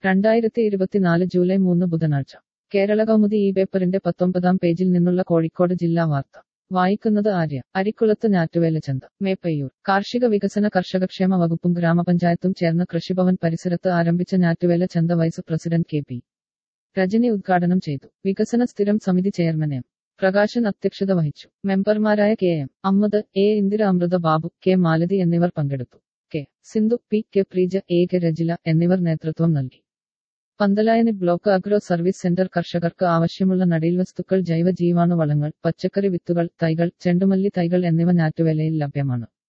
രണ്ടായിരത്തി ഇരുപത്തിനാല് ജൂലൈ മൂന്ന് ബുധനാഴ്ച കേരള കൗമുദി ഈ പേപ്പറിന്റെ പത്തൊമ്പതാം പേജിൽ നിന്നുള്ള കോഴിക്കോട് ജില്ലാ വാർത്ത വായിക്കുന്നത് ആര്യ അരിക്കുളത്ത് ഞാറ്റുവേല ചന്ത മേപ്പയ്യൂർ കാർഷിക വികസന കർഷകക്ഷേമ വകുപ്പും ഗ്രാമപഞ്ചായത്തും ചേർന്ന് കൃഷിഭവൻ പരിസരത്ത് ആരംഭിച്ച ഞാറ്റുവേല ചന്ത vice president K P Rajani ഉദ്ഘാടനം ചെയ്തു വികസന സ്ഥിരം സമിതി ചെയർമാൻ എം പ്രകാശൻ അധ്യക്ഷത വഹിച്ചു മെമ്പർമാരായ K M Ammad A Indira Amritha Babu K Malathi എന്നിവർ പങ്കെടുത്തു K Sindhu P K Preeja A K Rajila എന്നിവർ നേതൃത്വം നൽകി Panthalayani block agro service centre കർഷകർക്ക് ആവശ്യമുള്ള നടീൽ വസ്തുക്കൾ ജൈവ ജീവാണു വളങ്ങൾ പച്ചക്കറി വിത്തുകൾ തൈകൾ ചെണ്ടുമല്ലി തൈകൾ എന്നിവ ഞാറ്റുവേലയിൽ ലഭ്യമാണ്